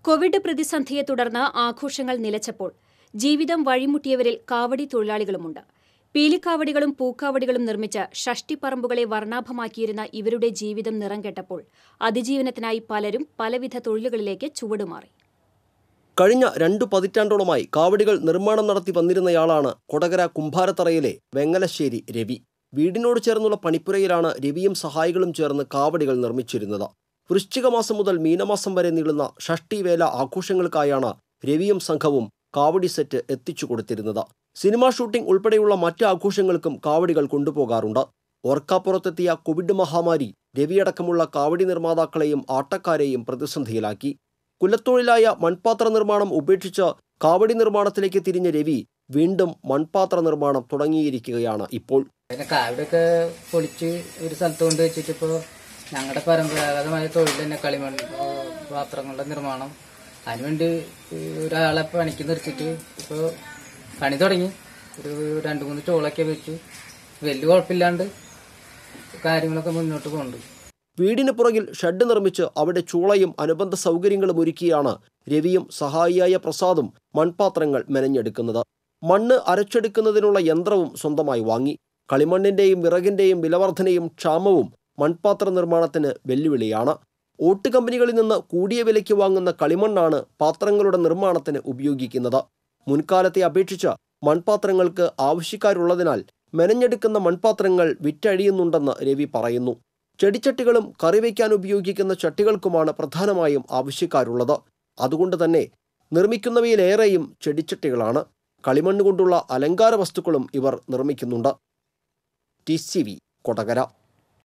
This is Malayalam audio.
കോവിഡ് പ്രതിസന്ധിയെ തുടർന്ന് ആഘോഷങ്ങൾ നിലച്ചപ്പോൾ ജീവിതം വഴിമുട്ടിയവരിൽ കാവടി തൊഴിലാളികളുമുണ്ട് പീലിക്കാവടികളും പൂക്കാവടികളും നിർമ്മിച്ച് ഷഷ്ടിപ്പറമ്പുകളെ വർണ്ണാഭമാക്കിയിരുന്ന ഇവരുടെ ജീവിതം നിറം കെട്ടപ്പോൾ അതിജീവനത്തിനായി പലരും പലവിധ തൊഴിലുകളിലേക്ക് ചുവടുമാറി കഴിഞ്ഞ രണ്ടു പതിറ്റാണ്ടോളമായി കാവടികൾ നിർമ്മാണം നടത്തി വന്നിരുന്നയാളാണ് കൊടകര കുംഭാരത്തറയിലെ വെങ്ങലശ്ശേരി രവി വീടിനോട് ചേർന്നുള്ള പണിപ്പുരയിലാണ് രവിയും സഹായികളും ചേർന്ന് കാവടികൾ നിർമ്മിച്ചിരുന്നത് വൃശ്ചിക മാസം മുതൽ മീനമാസം വരെ നീളുന്ന ഷഷ്ടിവേല ആഘോഷങ്ങൾക്കായാണ് രവിയും സംഘവും കാവടി സെറ്റ് എത്തിച്ചു കൊടുത്തിരുന്നത് സിനിമാ ഷൂട്ടിംഗ് ഉൾപ്പെടെയുള്ള മറ്റ് ആഘോഷങ്ങൾക്കും കാവടികൾ കൊണ്ടുപോകാറുണ്ട് ഓർക്കാപ്പുറത്തെത്തിയ കോവിഡ് മഹാമാരി രവിയടക്കമുള്ള കാവടി നിർമ്മാതാക്കളെയും ആട്ടക്കാരെയും പ്രതിസന്ധിയിലാക്കി കുലത്തൊഴിലായ മൺപാത്ര നിർമ്മാണം ഉപേക്ഷിച്ച് കാവടി നിർമ്മാണത്തിലേക്ക് തിരിഞ്ഞ രവി വീണ്ടും മൺപാത്ര നിർമ്മാണം തുടങ്ങിയിരിക്കുകയാണ് ഇപ്പോൾ പിന്നെ കാവിടൊക്കെ പൊളിച്ച് ഒരു സ്ഥലത്ത് കൊണ്ട് വെച്ചിട്ട് ഇപ്പോൾ ഞങ്ങളുടെ പരമ്പരാഗതമായ തൊഴിൽ തന്നെ കളിമൺ ഏ, പാത്രങ്ങളുടെ നിർമ്മാണം അതിനുവേണ്ടി ഈ ഒരാളെ പണിക്ക് നിർത്തിയിട്ട് ഇപ്പോൾ പണി തുടങ്ങി ഒരു രണ്ട് മൂന്ന് ചോളൊക്കെ വെച്ചു വലിയ കുഴപ്പമില്ലാണ്ട് കാര്യങ്ങളൊക്കെ മുന്നോട്ട് പോകുന്നുണ്ട് വീടിന് പുറകിൽ ഷെഡ് നിർമ്മിച്ച് അവിടെ ചൂളയും അനുബന്ധ സൗകര്യങ്ങളും ഒരുക്കിയാണ് രവിയും സഹായിയായ പ്രസാദും മൺപാത്രങ്ങൾ മെനഞ്ഞെടുക്കുന്നത് മണ്ണ് അരച്ചെടുക്കുന്നതിനുള്ള യന്ത്രവും സ്വന്തമായി വാങ്ങി കളിമണ്ണിന്റെയും വിറകിന്റെയും വിലവർധനയും ക്ഷാമവും മൺപാത്ര നിർമ്മാണത്തിന് വെല്ലുവിളിയാണ് ഓട്ട് കമ്പനികളിൽ നിന്ന് കൂടിയ വിലയ്ക്ക് വാങ്ങുന്ന കളിമണ്ണാണ് പാത്രങ്ങളുടെ നിർമ്മാണത്തിന് ഉപയോഗിക്കുന്നത് മുൻകാലത്തെ അപേക്ഷിച്ച് മൺപാത്രങ്ങൾക്ക് ആവശ്യക്കാരുള്ളതിനാൽ മെനഞ്ഞെടുക്കുന്ന മൺപാത്രങ്ങൾ വിറ്റഴിയുന്നുണ്ടെന്ന് രവി പറയുന്നു ചെടിച്ചട്ടികളും കറി വയ്ക്കാൻ ഉപയോഗിക്കുന്ന ചട്ടികൾക്കുമാണ് പ്രധാനമായും ആവശ്യക്കാരുള്ളത് അതുകൊണ്ട് തന്നെ നിർമ്മിക്കുന്നവയിലേറെയും ചെടിച്ചട്ടികളാണ് കളിമണ്ണ് കൊണ്ടുള്ള അലങ്കാര വസ്തുക്കളും ഇവർ നിർമ്മിക്കുന്നുണ്ട് ടി സി വി കൊടകര